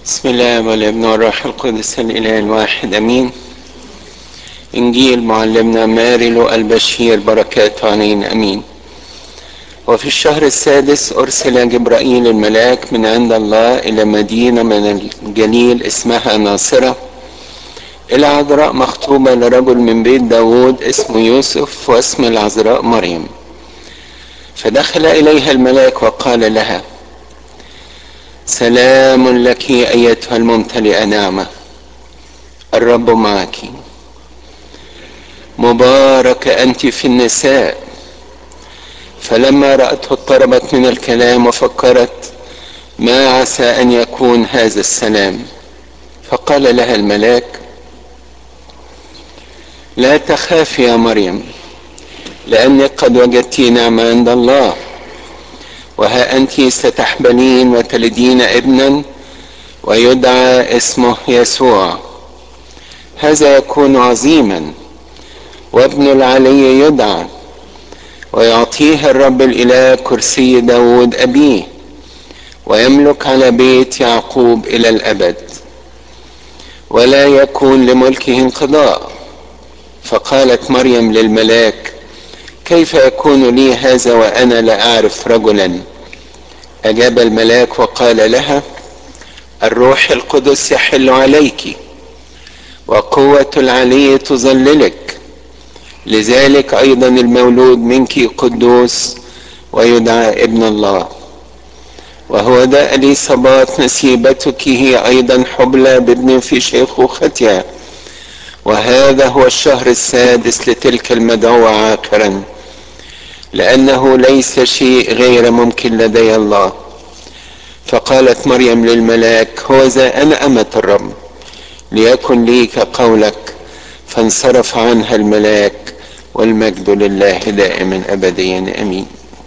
بسم الله والابن والروح القدس الاله الواحد امين انجيل معلمنا مارلو البشير بركاته علينا امين وفي الشهر السادس ارسل جبرائيل الملاك من عند الله الى مدينه من الجليل اسمها ناصره الى عذراء مخطوبه لرجل من بيت داوود اسمه يوسف واسم العذراء مريم فدخل اليها الملاك وقال لها سلام لك ايتها الممتلئه نعمه الرب معك مباركه انت في النساء فلما راته اضطربت من الكلام وفكرت ما عسى ان يكون هذا السلام فقال لها الملاك لا تخافي يا مريم لانك قد وجدت نعمه عند الله وها انت ستحبلين وتلدين ابنا ويدعى اسمه يسوع هذا يكون عظيما وابن العلي يدعى ويعطيه الرب الاله كرسي داود ابيه ويملك على بيت يعقوب الى الابد ولا يكون لملكه انقضاء فقالت مريم للملاك كيف يكون لي هذا وانا لا اعرف رجلا اجاب الملاك وقال لها الروح القدس يحل عليك وقوه العلي تظللك لذلك ايضا المولود منك قدوس ويدعى ابن الله وهو ده اليصابات نسيبتك هي ايضا حبلى بابن في شيخوختها وهذا هو الشهر السادس لتلك المدعوة عاقرا لأنه ليس شيء غير ممكن لدي الله فقالت مريم للملاك هو ذا أنا أمة الرب ليكن لي كقولك فانصرف عنها الملاك والمجد لله دائما أبديا أمين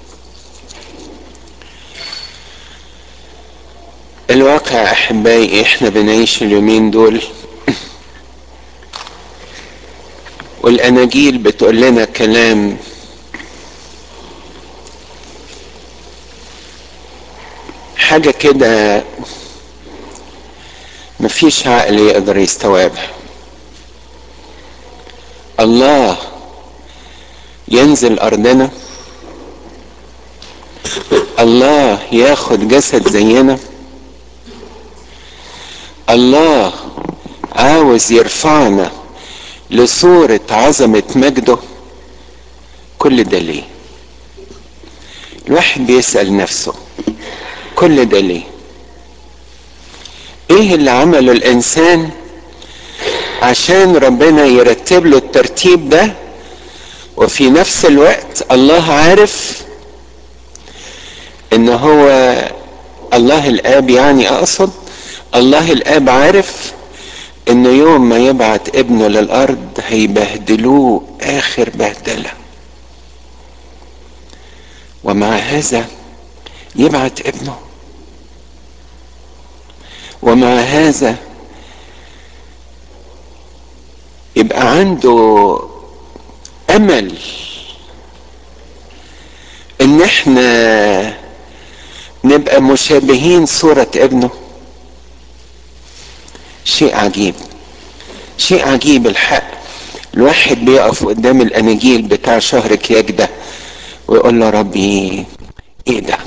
الواقع أحبائي إحنا بنعيش اليومين دول والاناجيل بتقول لنا كلام حاجه كده مفيش عقل يقدر يستوعبها الله ينزل ارضنا الله ياخد جسد زينا الله عاوز يرفعنا لصورة عظمة مجده كل ده ليه الواحد بيسأل نفسه كل ده ليه ايه اللي عمله الانسان عشان ربنا يرتب له الترتيب ده وفي نفس الوقت الله عارف ان هو الله الاب يعني اقصد الله الاب عارف انه يوم ما يبعت ابنه للارض هيبهدلوه اخر بهدله ومع هذا يبعت ابنه ومع هذا يبقى عنده امل ان احنا نبقى مشابهين صوره ابنه شيء عجيب شيء عجيب الحق الواحد بيقف قدام الاناجيل بتاع شهر كياك ده ويقول له ربي ايه ده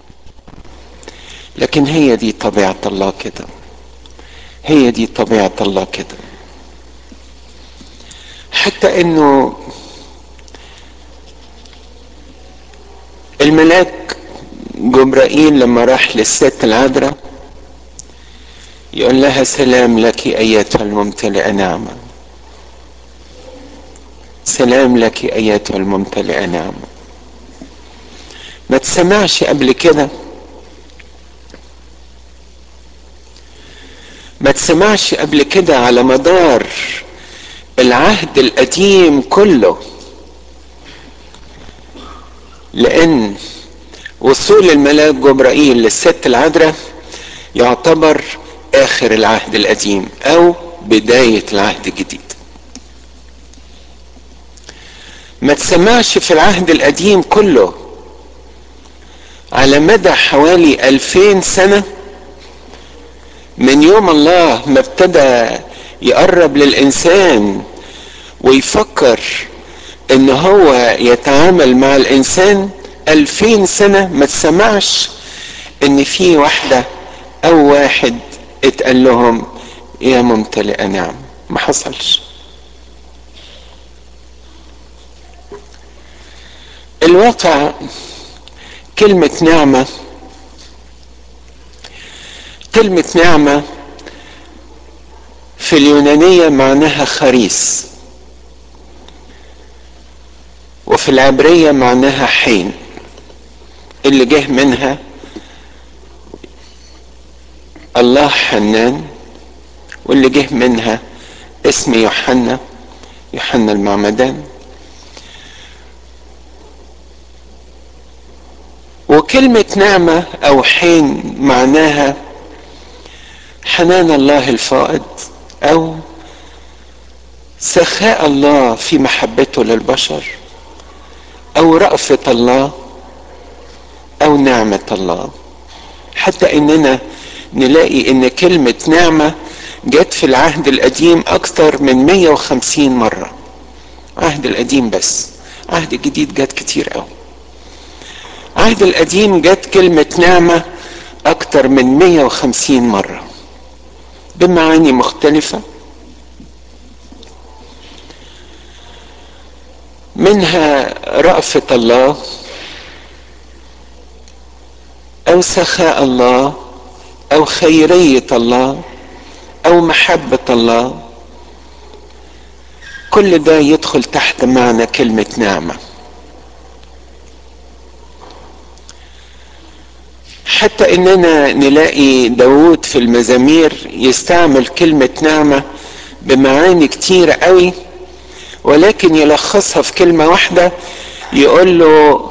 لكن هي دي طبيعة الله كده هي دي طبيعة الله كده حتى انه الملاك جبرائيل لما راح للست العذراء يقول لها سلام لك ايتها الممتلئه نعمه سلام لك ايتها الممتلئه نعمه ما تسمعش قبل كده ما تسمعش قبل كده على مدار العهد القديم كله لان وصول الملاك جبرائيل للست العذراء يعتبر اخر العهد القديم او بداية العهد الجديد ما تسمعش في العهد القديم كله على مدى حوالي ألفين سنة من يوم الله ما ابتدى يقرب للإنسان ويفكر ان هو يتعامل مع الانسان الفين سنة ما تسمعش ان في واحدة او واحد اتقال لهم يا ممتلئ نعم ما حصلش الواقع كلمة نعمة كلمة نعمة في اليونانية معناها خريس وفي العبرية معناها حين اللي جه منها الله حنان واللي جه منها اسم يوحنا يوحنا المعمدان وكلمة نعمة أو حين معناها حنان الله الفائض أو سخاء الله في محبته للبشر أو رأفة الله أو نعمة الله حتى إننا نلاقي إن كلمة نعمة جت في العهد القديم أكثر من 150 مرة عهد القديم بس عهد الجديد جت كتير أوي عهد القديم جت كلمة نعمة أكثر من 150 مرة بمعاني مختلفة منها رأفة الله أو سخاء الله أو خيرية الله أو محبة الله كل ده يدخل تحت معنى كلمة نعمة حتى اننا نلاقي داود في المزامير يستعمل كلمة نعمة بمعاني كتيرة قوي ولكن يلخصها في كلمة واحدة يقول له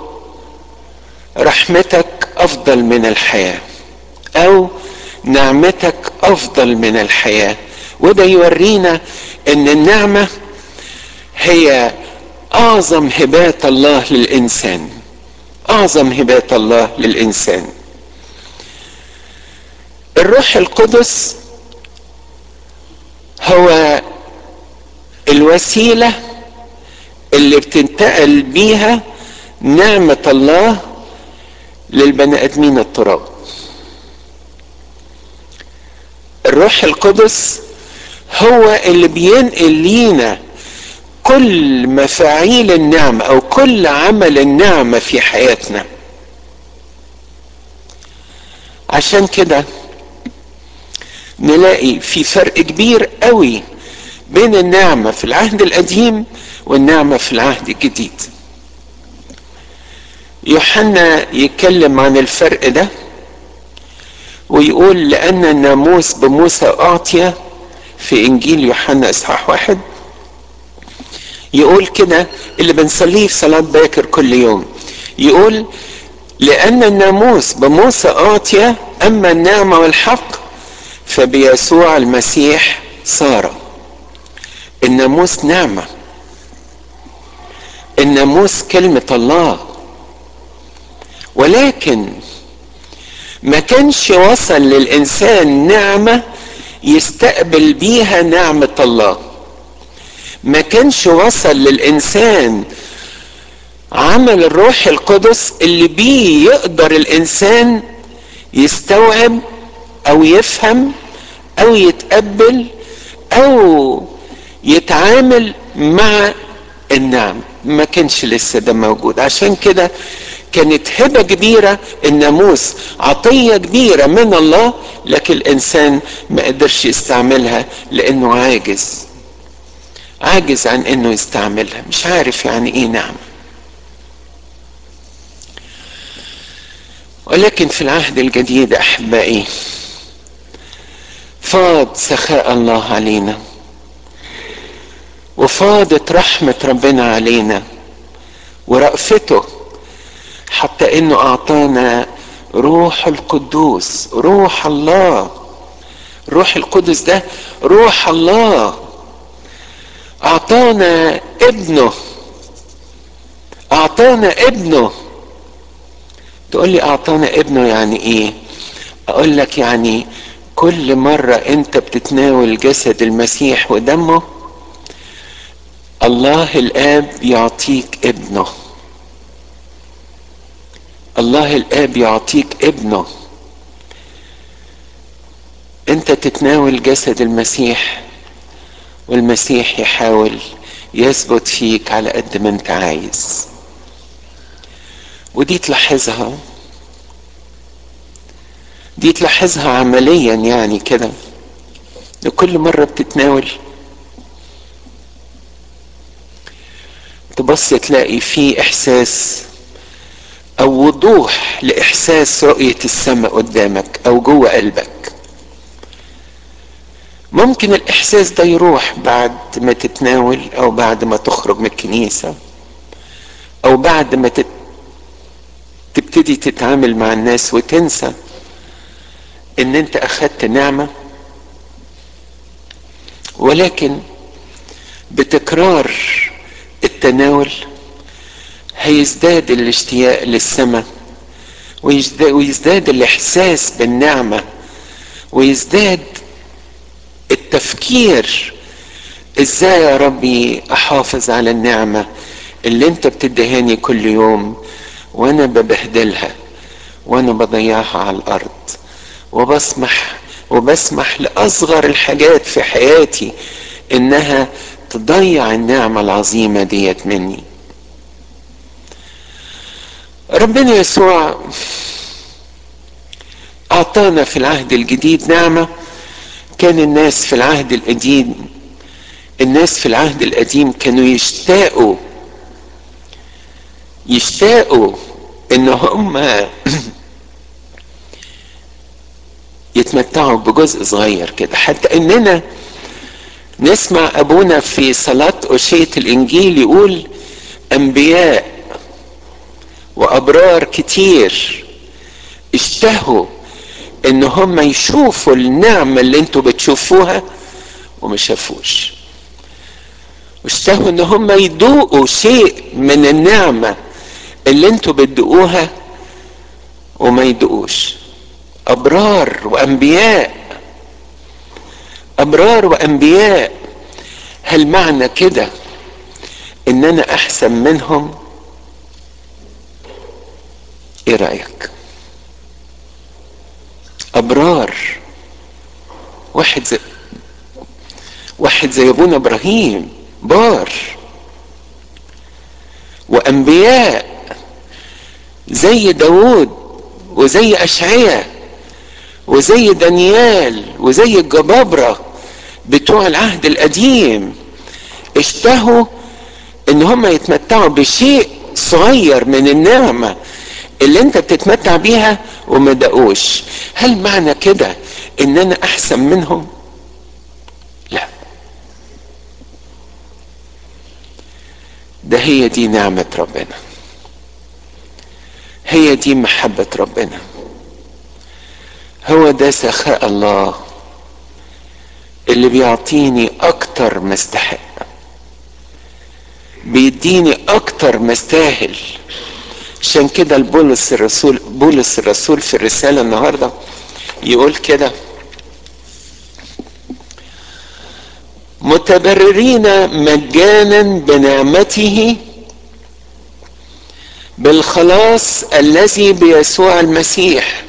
رحمتك افضل من الحياة او نعمتك افضل من الحياة وده يورينا ان النعمة هي اعظم هبات الله للانسان اعظم هبات الله للانسان الروح القدس هو الوسيله اللي بتنتقل بيها نعمه الله للبني ادمين التراب الروح القدس هو اللي بينقل لينا كل مفاعيل النعمه او كل عمل النعمه في حياتنا عشان كده نلاقي في فرق كبير قوي بين النعمة في العهد القديم والنعمة في العهد الجديد يوحنا يتكلم عن الفرق ده ويقول لأن الناموس بموسى أعطي في إنجيل يوحنا إصحاح واحد يقول كده اللي بنصليه في صلاة باكر كل يوم يقول لأن الناموس بموسى أعطي أما النعمة والحق فبيسوع المسيح صار الناموس نعمة الناموس كلمة الله ولكن ما كانش وصل للإنسان نعمة يستقبل بيها نعمة الله ما كانش وصل للإنسان عمل الروح القدس اللي بيه يقدر الإنسان يستوعب أو يفهم أو يتقبل أو يتعامل مع النعم ما كانش لسه ده موجود عشان كده كانت هبة كبيرة الناموس عطية كبيرة من الله لكن الإنسان ما قدرش يستعملها لأنه عاجز عاجز عن إنه يستعملها مش عارف يعني إيه نعم ولكن في العهد الجديد أحبائي فاض سخاء الله علينا وفاضت رحمة ربنا علينا ورأفته حتى انه اعطانا روح القدوس روح الله روح القدس ده روح الله اعطانا ابنه اعطانا ابنه تقول لي اعطانا ابنه يعني ايه اقول لك يعني كل مرة انت بتتناول جسد المسيح ودمه الله الاب يعطيك ابنه الله الاب يعطيك ابنه انت تتناول جسد المسيح والمسيح يحاول يثبت فيك على قد ما انت عايز ودي تلاحظها دي تلاحظها عمليا يعني كده لكل مرة بتتناول تبص تلاقي في احساس او وضوح لاحساس رؤية السماء قدامك او جوه قلبك ممكن الاحساس ده يروح بعد ما تتناول او بعد ما تخرج من الكنيسة او بعد ما تت... تبتدي تتعامل مع الناس وتنسى ان انت اخدت نعمة ولكن بتكرار التناول هيزداد الاشتياق للسماء ويزداد, ويزداد الاحساس بالنعمة ويزداد التفكير ازاي يا ربي احافظ على النعمة اللي انت بتدهاني كل يوم وانا ببهدلها وانا بضيعها على الارض وبسمح وبسمح لاصغر الحاجات في حياتي انها تضيع النعمة العظيمة ديت مني ربنا يسوع اعطانا في العهد الجديد نعمة كان الناس في العهد القديم الناس في العهد القديم كانوا يشتاقوا يشتاقوا ان هم يتمتعوا بجزء صغير كده حتى اننا نسمع ابونا في صلاة أشية الانجيل يقول انبياء وابرار كتير اشتهوا ان هم يشوفوا النعمة اللي انتوا بتشوفوها وما شافوش واشتهوا ان هم يدوقوا شيء من النعمة اللي انتوا بتدوقوها وما يدوقوش ابرار وانبياء ابرار وانبياء هل معنى كده ان انا احسن منهم ايه رايك ابرار واحد زي واحد زي ابونا ابراهيم بار وانبياء زي داود وزي اشعياء وزي دانيال وزي الجبابرة بتوع العهد القديم اشتهوا ان هم يتمتعوا بشيء صغير من النعمة اللي انت بتتمتع بيها وما دقوش هل معنى كده ان انا احسن منهم لا ده هي دي نعمة ربنا هي دي محبة ربنا هو ده سخاء الله اللي بيعطيني اكتر ما استحق بيديني اكتر ما استاهل عشان كده البولس الرسول بولس الرسول في الرسالة النهاردة يقول كده متبررين مجانا بنعمته بالخلاص الذي بيسوع المسيح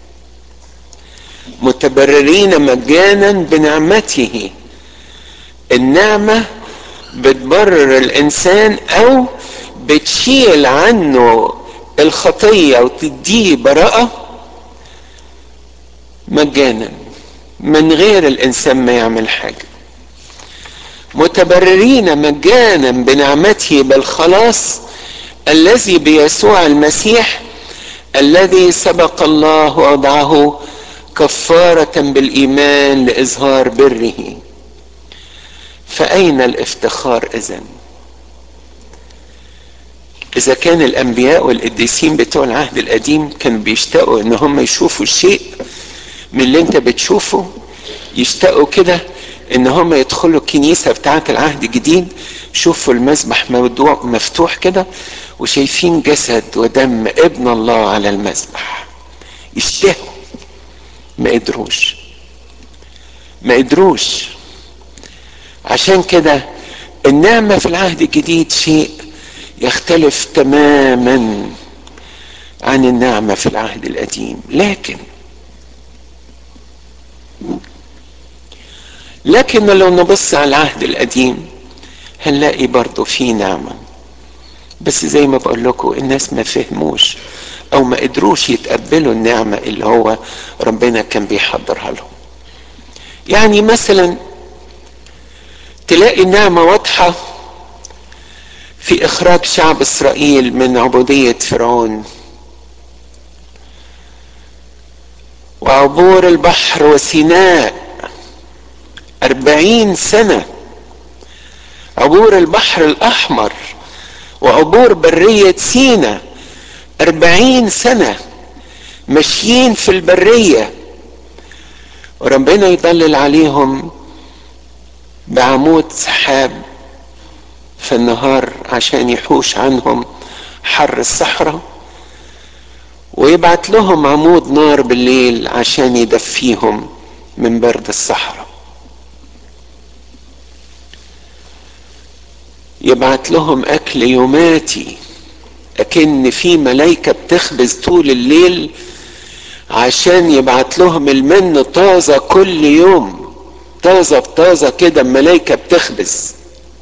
متبررين مجانا بنعمته النعمة بتبرر الانسان او بتشيل عنه الخطية وتديه براءة مجانا من غير الانسان ما يعمل حاجة متبررين مجانا بنعمته بالخلاص الذي بيسوع المسيح الذي سبق الله وضعه كفارة بالإيمان لإظهار بره فأين الافتخار إذن؟ إذا كان الأنبياء والقديسين بتوع العهد القديم كانوا بيشتاقوا إن هم يشوفوا الشيء من اللي أنت بتشوفه يشتاقوا كده إن هم يدخلوا الكنيسة بتاعة العهد الجديد شوفوا المذبح موضوع مفتوح كده وشايفين جسد ودم ابن الله على المذبح يشتهوا ما قدروش ما قدروش عشان كده النعمة في العهد الجديد شيء يختلف تماما عن النعمة في العهد القديم لكن لكن لو نبص على العهد القديم هنلاقي برضه في نعمة بس زي ما بقول لكم الناس ما فهموش او ما قدروش يتقبلوا النعمة اللي هو ربنا كان بيحضرها لهم يعني مثلا تلاقي النعمة واضحة في اخراج شعب اسرائيل من عبودية فرعون وعبور البحر وسيناء أربعين سنة عبور البحر الأحمر وعبور برية سينا أربعين سنة ماشيين في البرية وربنا يضلل عليهم بعمود سحاب في النهار عشان يحوش عنهم حر الصحراء ويبعت لهم عمود نار بالليل عشان يدفيهم من برد الصحراء يبعت لهم اكل يوماتي اكن في ملايكة بتخبز طول الليل عشان يبعت لهم المن طازة كل يوم طازة بطازة كده الملايكة بتخبز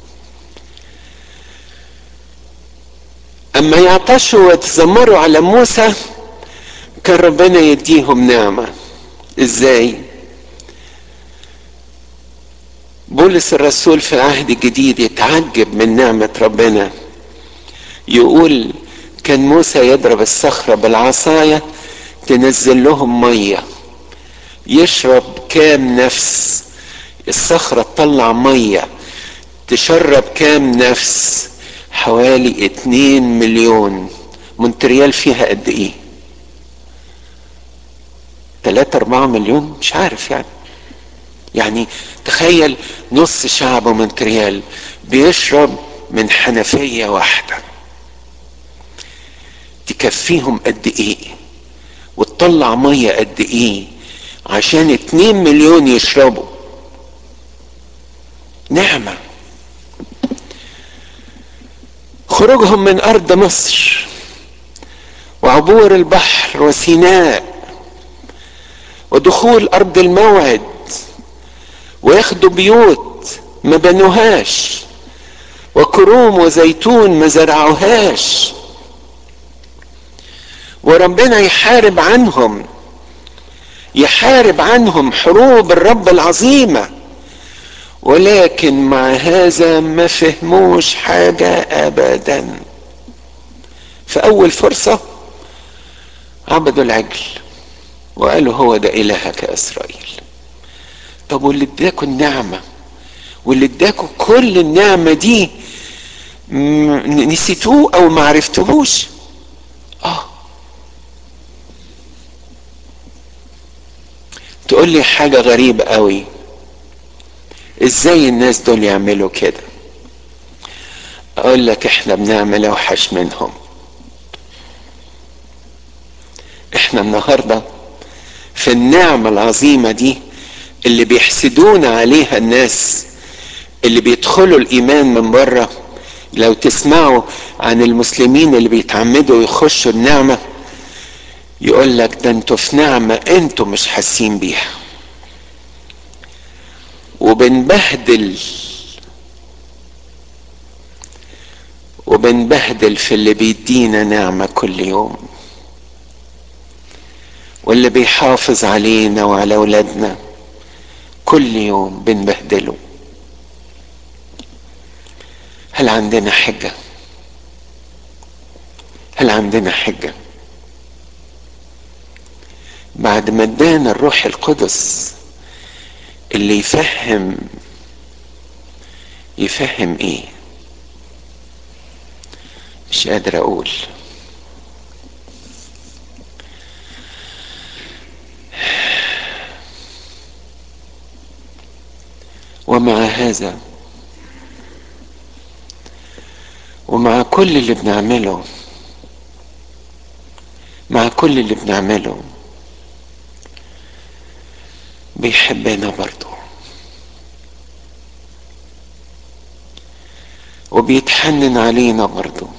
اما يعطشوا ويتذمروا على موسى كان ربنا يديهم نعمة ازاي بولس الرسول في العهد الجديد يتعجب من نعمة ربنا يقول كان موسى يضرب الصخرة بالعصاية تنزل لهم مية يشرب كام نفس الصخرة تطلع مية تشرب كام نفس حوالي اتنين مليون مونتريال فيها قد ايه تلاتة اربعة مليون مش عارف يعني يعني تخيل نص شعب مونتريال بيشرب من حنفية واحدة تكفيهم قد ايه وتطلع مية قد ايه عشان اتنين مليون يشربوا نعمة خروجهم من ارض مصر وعبور البحر وسيناء ودخول ارض الموعد وياخدوا بيوت ما بنوهاش وكروم وزيتون ما زرعوهاش وربنا يحارب عنهم يحارب عنهم حروب الرب العظيمة ولكن مع هذا ما فهموش حاجة أبدا في أول فرصة عبدوا العجل وقالوا هو ده إلهك يا إسرائيل طب واللي اداكوا النعمة واللي اداكوا كل النعمة دي نسيتوه أو ما عرفتوهوش آه تقول لي حاجة غريبة قوي ازاي الناس دول يعملوا كده اقول لك احنا بنعمل اوحش منهم احنا النهارده في النعمة العظيمة دي اللي بيحسدونا عليها الناس اللي بيدخلوا الايمان من بره لو تسمعوا عن المسلمين اللي بيتعمدوا يخشوا النعمة يقول لك ده انتوا في نعمة انتوا مش حاسين بيها وبنبهدل وبنبهدل في اللي بيدينا نعمة كل يوم واللي بيحافظ علينا وعلى اولادنا كل يوم بنبهدله هل عندنا حجة هل عندنا حجة بعد ما ادانا الروح القدس اللي يفهم يفهم ايه مش قادر اقول ومع هذا ومع كل اللي بنعمله مع كل اللي بنعمله بيحبنا برضه وبيتحنن علينا برضه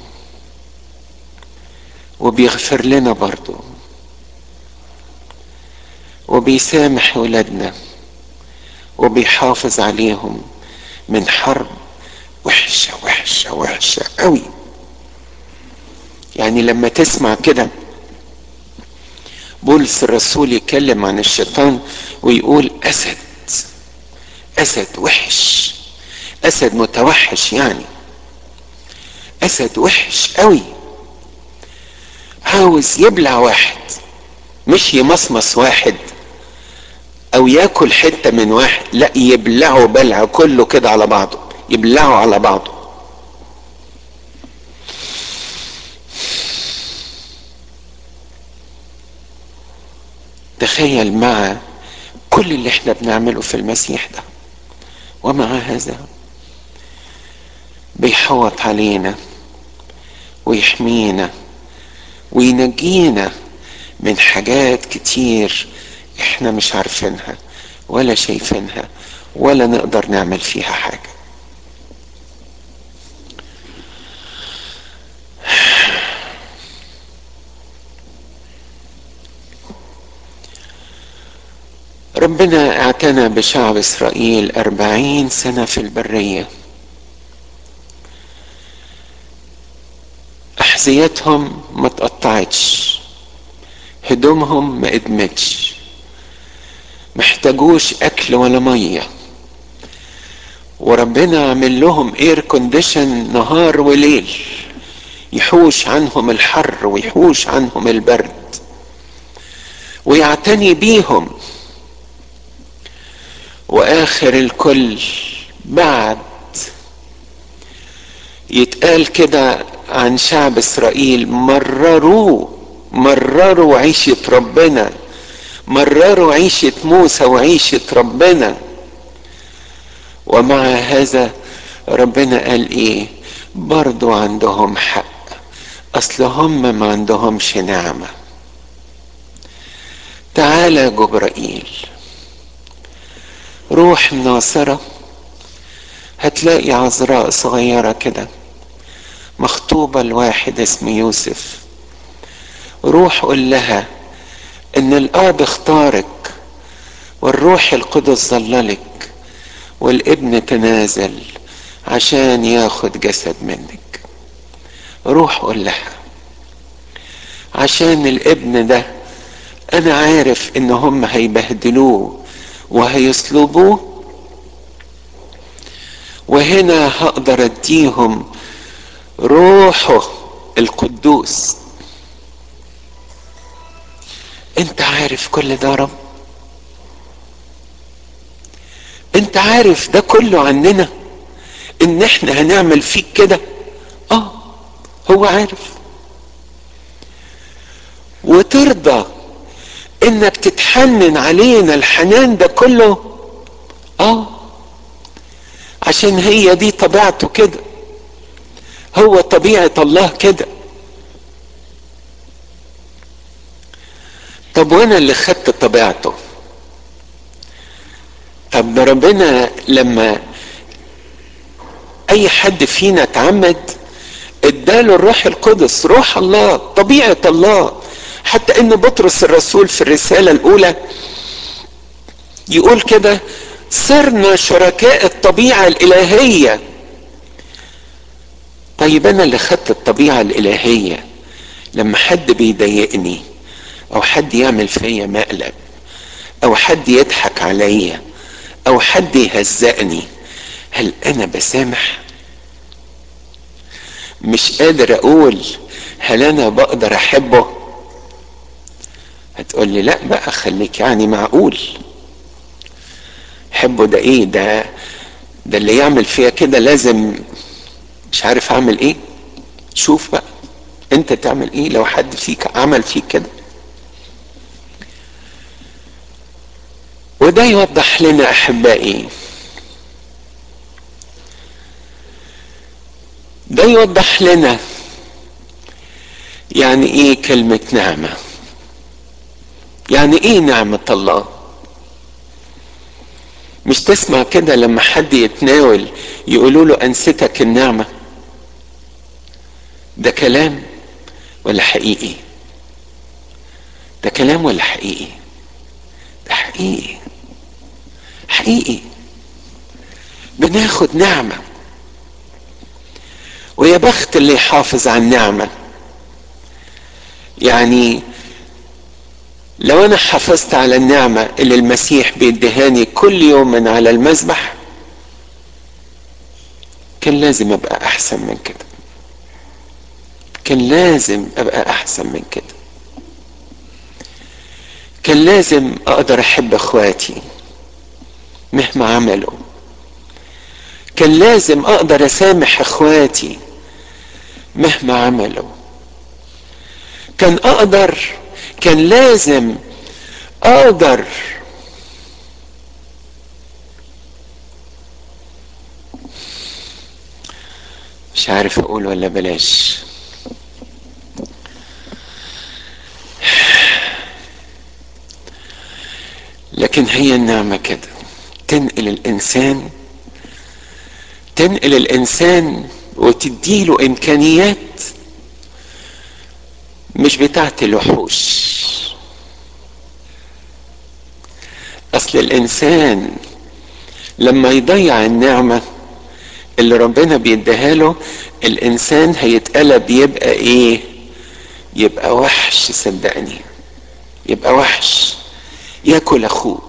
وبيغفر لنا برضه وبيسامح ولادنا وبيحافظ عليهم من حرب وحشة وحشة وحشة قوي يعني لما تسمع كده بولس الرسول يتكلم عن الشيطان ويقول اسد اسد وحش اسد متوحش يعني اسد وحش قوي عاوز يبلع واحد مش يمصمص واحد او ياكل حتة من واحد لا يبلعه بلع كله كده على بعضه يبلعه على بعضه تخيل مع كل اللي احنا بنعمله في المسيح ده ومع هذا بيحوط علينا ويحمينا وينجينا من حاجات كتير احنا مش عارفينها ولا شايفينها ولا نقدر نعمل فيها حاجة ربنا اعتنى بشعب اسرائيل اربعين سنة في البرية احذيتهم ما تقطعتش هدومهم ما ادمتش محتاجوش اكل ولا مية وربنا عمل لهم اير كونديشن نهار وليل يحوش عنهم الحر ويحوش عنهم البرد ويعتني بيهم واخر الكل بعد يتقال كده عن شعب اسرائيل مرروا مرروا عيشة ربنا مرروا عيشة موسى وعيشة ربنا ومع هذا ربنا قال ايه برضو عندهم حق اصل هم ما عندهمش نعمة تعالى جبرائيل روح الناصرة هتلاقي عذراء صغيرة كده مخطوبة لواحد اسمه يوسف روح قول لها ان الاب اختارك والروح القدس ظللك والابن تنازل عشان ياخد جسد منك روح قول لها عشان الابن ده انا عارف ان هم هيبهدلوه وهيصلبوه وهنا هقدر اديهم روحه القدوس انت عارف كل ده رب انت عارف ده كله عننا ان احنا هنعمل فيك كده اه هو عارف وترضى انك تتحنن علينا الحنان ده كله اه عشان هي دي طبيعته كده هو طبيعة الله كده طب وانا اللي خدت طبيعته طب ده ربنا لما اي حد فينا اتعمد اداله الروح القدس روح الله طبيعة الله حتى ان بطرس الرسول في الرسالة الاولى يقول كده صرنا شركاء الطبيعة الالهية طيب انا اللي خدت الطبيعة الالهية لما حد بيضايقني او حد يعمل فيا مقلب او حد يضحك عليا او حد يهزقني هل انا بسامح مش قادر اقول هل انا بقدر احبه هتقول لي لا بقى خليك يعني معقول حبه ده ايه ده ده اللي يعمل فيها كده لازم مش عارف اعمل ايه شوف بقى انت تعمل ايه لو حد فيك عمل فيك كده وده يوضح لنا احبائي ده يوضح لنا يعني ايه كلمة نعمة يعني ايه نعمة الله مش تسمع كده لما حد يتناول يقولوا له انستك النعمة ده كلام ولا حقيقي ده كلام ولا حقيقي ده حقيقي حقيقي بناخد نعمه ويا بخت اللي يحافظ على النعمه يعني لو انا حافظت على النعمه اللي المسيح بيدهاني كل يوم من على المذبح كان لازم ابقى احسن من كده كان لازم ابقى احسن من كده كان لازم اقدر احب اخواتي مهما عملوا كان لازم اقدر اسامح اخواتي مهما عملوا كان اقدر كان لازم اقدر مش عارف اقول ولا بلاش لكن هي النعمه كده تنقل الانسان تنقل الانسان وتديله امكانيات مش بتاعت الوحوش اصل الانسان لما يضيع النعمه اللي ربنا بيديها له الانسان هيتقلب يبقى ايه يبقى وحش صدقني يبقى وحش ياكل اخوه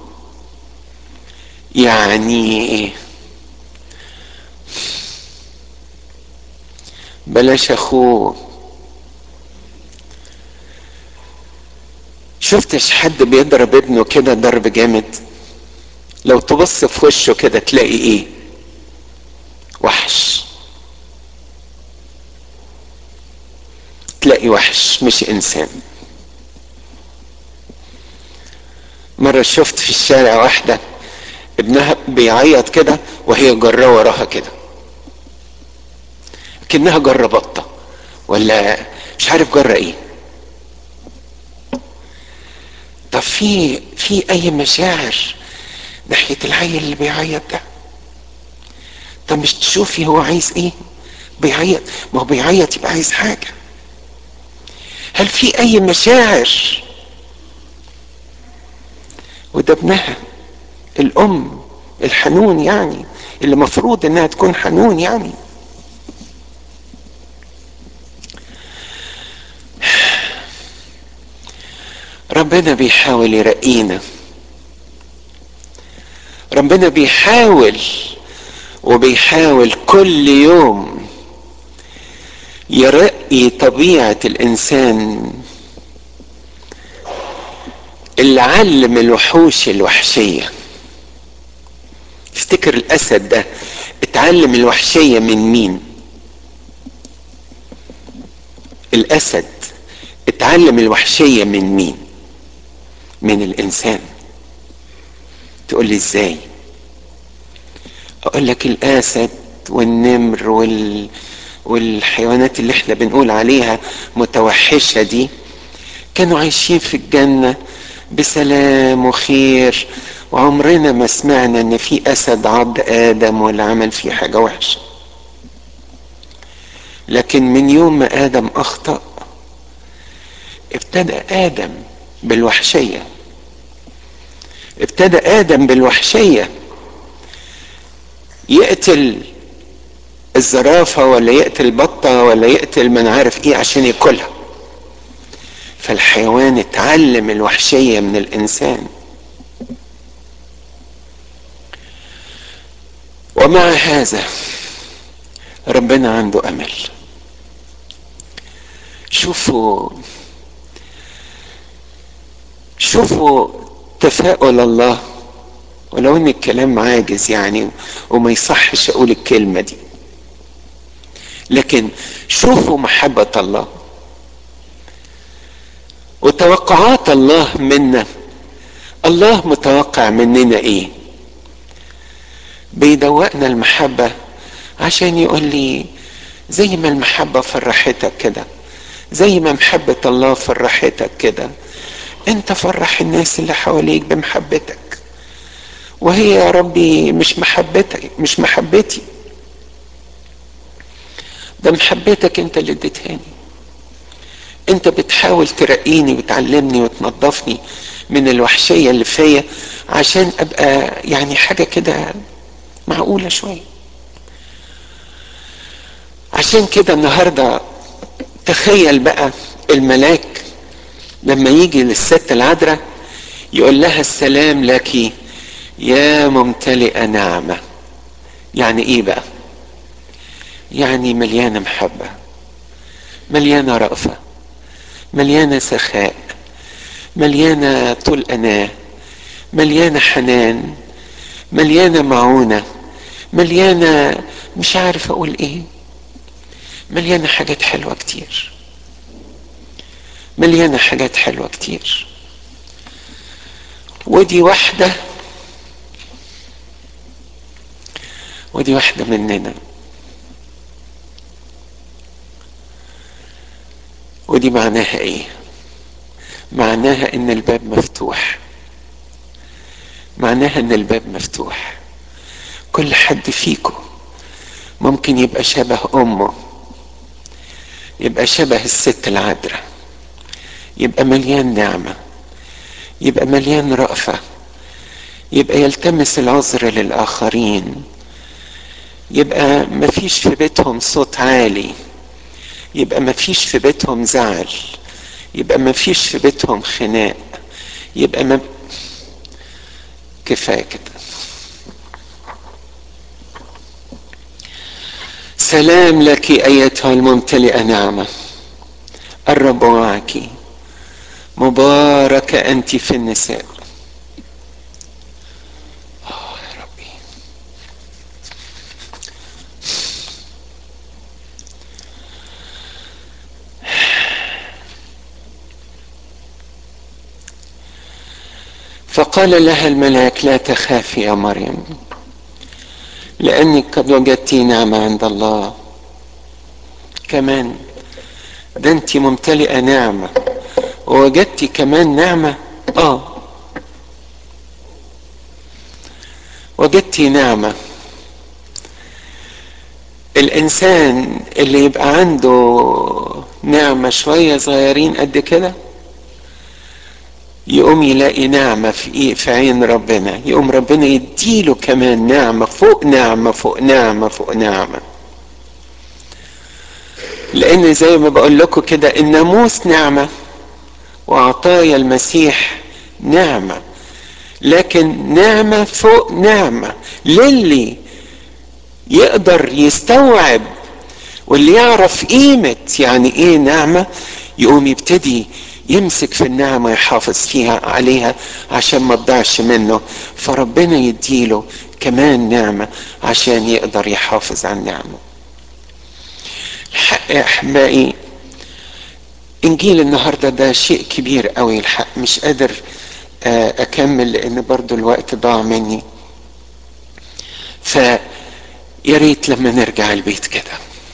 يعني بلاش اخوه شفتش حد بيضرب ابنه كده ضرب جامد لو تبص في وشه كده تلاقي ايه وحش تلاقي وحش مش انسان مرة شفت في الشارع واحدة ابنها بيعيط كده وهي جرة وراها كده كأنها جرة بطة ولا مش عارف جرة ايه طب في في اي مشاعر ناحية العيل اللي بيعيط ده طب مش تشوفي هو عايز ايه بيعيط ما هو بيعيط يبقى عايز حاجة هل في اي مشاعر وده ابنها الام الحنون يعني اللي مفروض انها تكون حنون يعني ربنا بيحاول يرقينا ربنا بيحاول وبيحاول كل يوم يرقي طبيعة الإنسان اللي علم الوحوش الوحشية افتكر الأسد ده اتعلم الوحشية من مين الأسد اتعلم الوحشية من مين من الإنسان تقول لي ازاي اقول لك الاسد والنمر وال والحيوانات اللي احنا بنقول عليها متوحشة دي كانوا عايشين في الجنة بسلام وخير وعمرنا ما سمعنا ان في اسد عض ادم ولا عمل فيه حاجة وحشة لكن من يوم ما ادم اخطأ ابتدأ ادم بالوحشية ابتدى ادم بالوحشية يقتل الزرافة ولا يقتل البطة ولا يقتل من عارف ايه عشان ياكلها فالحيوان اتعلم الوحشية من الانسان ومع هذا ربنا عنده امل شوفوا شوفوا تفاؤل الله ولو ان الكلام عاجز يعني وما يصحش اقول الكلمة دي لكن شوفوا محبة الله وتوقعات الله منا الله متوقع مننا ايه بيدوقنا المحبة عشان يقول لي زي ما المحبة فرحتك كده زي ما محبة الله فرحتك كده انت فرح الناس اللي حواليك بمحبتك وهي يا ربي مش محبتك مش محبتي ده محبتك انت اللي اديتهاني انت بتحاول ترقيني وتعلمني وتنظفني من الوحشية اللي فيا عشان ابقى يعني حاجة كده معقولة شوية عشان كده النهاردة تخيل بقى الملاك لما يجي للست العذراء يقول لها السلام لك يا ممتلئة نعمة يعني ايه بقى يعني مليانة محبة مليانة رأفة مليانة سخاء مليانة طول أناة مليانة حنان مليانة معونة مليانة مش عارف أقول إيه مليانة حاجات حلوة كتير مليانة حاجات حلوة كتير ودي واحدة ودي واحدة مننا ودي معناها ايه معناها ان الباب مفتوح معناها ان الباب مفتوح كل حد فيكم ممكن يبقى شبه امه يبقى شبه الست العذراء يبقى مليان نعمة يبقى مليان رأفة يبقى يلتمس العذر للآخرين يبقى مفيش في بيتهم صوت عالي يبقى مفيش في بيتهم زعل يبقى مفيش في بيتهم خناق يبقى ما كفايه كده سلام لك ايتها الممتلئه نعمه الرب معك مباركه انت في النساء آه يا ربي فقال لها الملاك لا تخافي يا مريم لانك قد وجدت نعمه عند الله كمان ده انت ممتلئه نعمه ووجدت كمان نعمه اه وجدت نعمه الانسان اللي يبقى عنده نعمه شويه صغيرين قد كده يقوم يلاقي نعمة في إيه في عين ربنا يقوم ربنا يديله كمان نعمة فوق نعمة فوق نعمة فوق نعمة لأن زي ما بقول لكم كده الناموس نعمة وعطايا المسيح نعمة لكن نعمة فوق نعمة للي يقدر يستوعب واللي يعرف قيمة يعني ايه نعمة يقوم يبتدي يمسك في النعمة ويحافظ فيها عليها عشان ما تضيعش منه فربنا يديله كمان نعمة عشان يقدر يحافظ على النعمة الحق يا أحبائي إنجيل النهاردة ده شيء كبير قوي الحق مش قادر أكمل لأن برضو الوقت ضاع مني فيا ريت لما نرجع البيت كده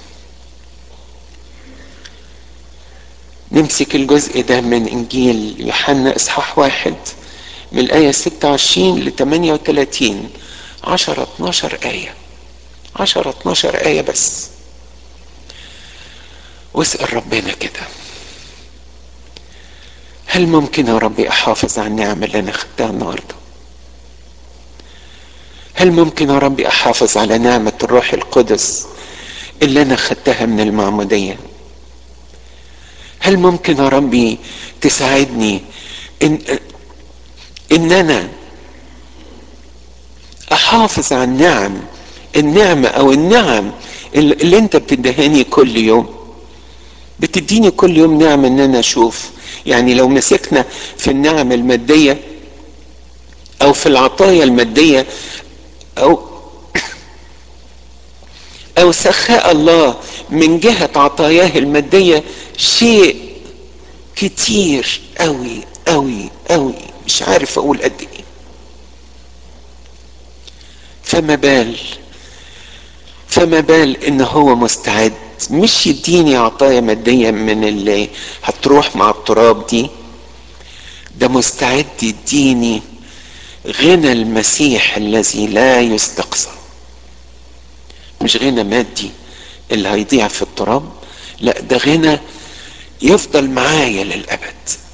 نمسك الجزء ده من انجيل يوحنا اصحاح واحد من الايه 26 ل 38 10 12 ايه 10 12 ايه بس واسال ربنا كده هل ممكن يا ربي احافظ على النعمه اللي انا خدتها النهارده هل ممكن يا ربي احافظ على نعمه الروح القدس اللي انا خدتها من المعموديه هل ممكن يا ربي تساعدني ان ان انا احافظ على النعم النعمة او النعم اللي انت بتدهاني كل يوم بتديني كل يوم نعم ان انا اشوف يعني لو مسكنا في النعم المادية او في العطايا المادية او او سخاء الله من جهة عطاياه المادية شيء كتير قوي قوي قوي مش عارف اقول قد ايه فما بال فما بال ان هو مستعد مش يديني عطايا مادية من اللي هتروح مع التراب دي ده مستعد يديني غنى المسيح الذي لا يستقصى مش غنى مادي اللي هيضيع في التراب لا ده غنى يفضل معايا للابد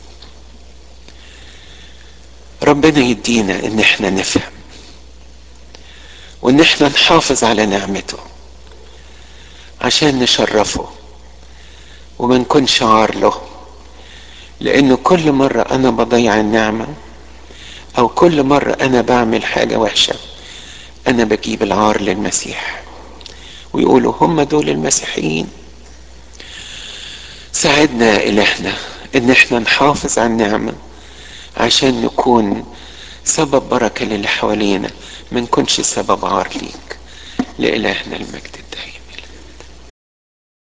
ربنا يدينا ان احنا نفهم وان احنا نحافظ على نعمته عشان نشرفه وما نكونش عار له لانه كل مرة انا بضيع النعمة او كل مرة انا بعمل حاجة وحشة انا بجيب العار للمسيح ويقولوا هم دول المسيحيين ساعدنا الهنا ان احنا نحافظ على النعمة عشان نكون سبب بركة للي حوالينا ما نكونش سبب عار ليك لإلهنا المجد